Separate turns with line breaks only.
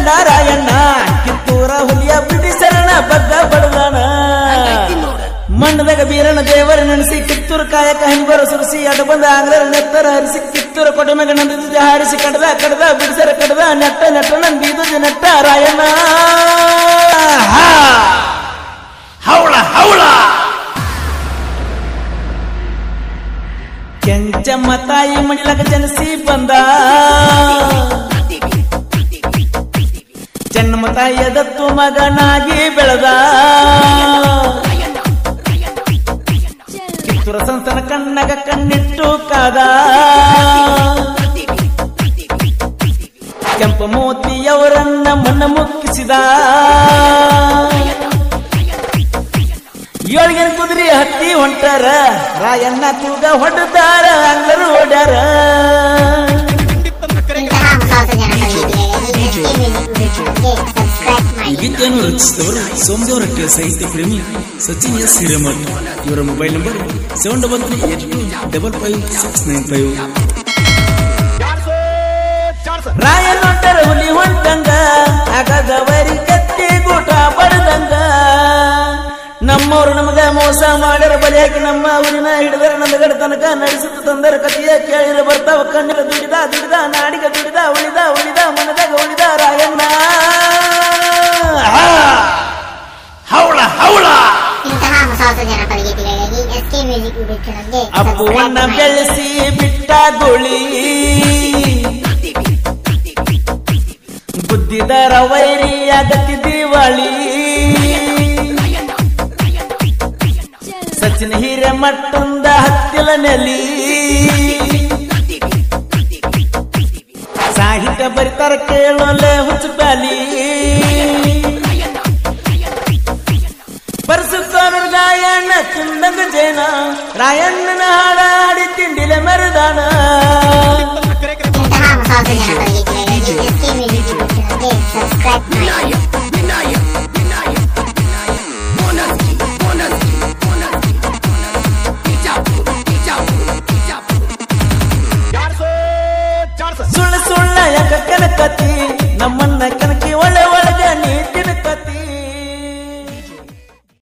ಕಂಡ ರಾಯಣ್ಣ ಕಿತ್ತೂರ ಹುಲಿಯ ಬ್ರಿಟಿಷರಣ ಬಗ್ಗ ಬಡದಾನ ಮಣ್ಣದಾಗ ಬೀರನ ದೇವರ ನೆನೆಸಿ ಕಿತ್ತೂರ ಕಾಯಕ ಹೆಂಬರ ಸುರಿಸಿ ಅಡ ಬಂದ ಆಂಗ್ಲರ ನೆತ್ತರ ಹರಿಸಿ ಕಿತ್ತೂರ ಕೊಡೆ ಮಗ ನಂದಿದ್ದ ಹಾರಿಸಿ ಕಡದ ಕಡದ ಬಿಡಿಸರ ಕಡದ ನೆಟ್ಟ ನೆಟ್ಟ ನಂದಿದ ನೆಟ್ಟ ರಾಯಣ್ಣ ಹಾ! ಹೌಳ ಹೌಳ ಕೆಂಚಮ್ಮ ತಾಯಿ ಮಡಿಲಕ ಜನಿಸಿ ಬಂದ ಚೆನ್ನಮ್ಮ ತಾಯಿಯ ದತ್ತು ಮಗನಾಗಿ ಬೆಳೆದ ಕಿತ್ತೂರ ಸಂತನ ಕಣ್ಣಗ ಕಣ್ಣಿಟ್ಟು ಕಾದ ಕೆಂಪ ಮೋತಿಯವರನ್ನ ಮಣ್ಣ ಮುಕ್ಕಿಸಿದ ಏಳಿಗೆನ ಕುದುರೆ ಹತ್ತಿ ಹೊಂಟಾರ ರಾಯಣ್ಣ ತೂಗ ಹೊಡೆದಾರ ಅಂಗರು ಓಡ್ಯಾರ
ಇಂತಹ ಹೊಸ ಹೊಸ ಜನಪದಗಳಿಗೆ ಎಸ್ ಕೆ ಮ್ಯೂಸಿಕ್ ಚಾನಲ್ಗೆ ಸಬ್ಸ್ಕ್ರೈಬ್ ಮಾಡಿ
ಈ ಗೀತೆಯನ್ನು ರಚಿಸಿದವರು ಸೋಮದೇವರ ಸಾಹಿತ್ಯ ಪ್ರೇಮಿ ಸಚಿನ್ ಎಸ್ ಹಿರೇಮಠ್ ಇವರ mobile number seven double three eight two double five six nine five
ರಾಯನೊಟ್ಟರ ಹುಲಿ ಹೊಂಟಂಗ ಆಗದವರಿ ಕತ್ತಿ ಗೂಟ ಬಡ್ದಂಗ ನಮ್ಮವ್ರು ನಮಗ ಮೋಸ ಮಾಡ್ಯಾರ ಬಲಿ ಹಾಕಿ ನಮ್ಮ ಊರಿನ ಹಿಡಿದರ ನಂದಗಡ ತನಕ ನಡೆಸುತ್ತ ತಂದರ ಕಥೆಯ ಕೇಳಿರ ಬರ್ತಾವ ಕಣ್ಣಿರ ದುಡಿದ ದುಡಿದ ನಾಡಿಗ ದುಡಿದ ಉಳಿದ ಉಳಿದ ಮನದಾಗ ಉಳಿದ ರಾಯಣ್ಣ ಹಾ! ಹೌಳ ಹೌಳ
ಇಂತಹ ಹೊಸ ಹೊಸ ಜನಪದ ಗೀತೆಗಳಿಗಾಗಿ ಎಸ್ ಕೆ ಮ್ಯೂಸಿಕ್ ಯೂಟ್ಯೂಬ್ ಚಾನಲ್ಗೆ
ಅಪ್ಪುವನ್ನ
ಸಬ್ಸ್ಕ್ರೈಬ್ ಮಾಡಿ
ಬೆಳೆಸಿ ಬಿಟ್ಟ ಗುಳಿ ಬುದ್ಧಿದರ ವೈರಿ ಆಗತಿ ದಿವಾಳಿ ಸಚಿನ್ ಹಿರೇಮಟ್ಟಂದ ಹತ್ತಿಲ ನೆಲಿ ಸಾಹಿತ್ಯ ಬರಿತಾರ ಕೇಳೋಲೆ ಹುಚ್ಚು ಪ್ಯಾಲಿ ಪರಸುತ್ತಾನ ರಾಯಣ್ಣ ಚುಂದಂಗ ಜೇನ ರಾಯಣ್ಣನ ಹಾಡಾಡಿ ತಿಂಡಿಲೆ ಮೆರೆದಾನ
ಇಂತಹ ಹೊಸ ಹೊಸ ಜನಪದ ಗೀತೆಗಳಿಗಾಗಿ ಎಸ್ ಕೆ ಮ್ಯೂಸಿಕ್ ಯೂಟ್ಯೂಬ್ ಚಾನಲ್ಗೆ ಸಬ್ಸ್ಕ್ರೈಬ್ ಮಾಡಿ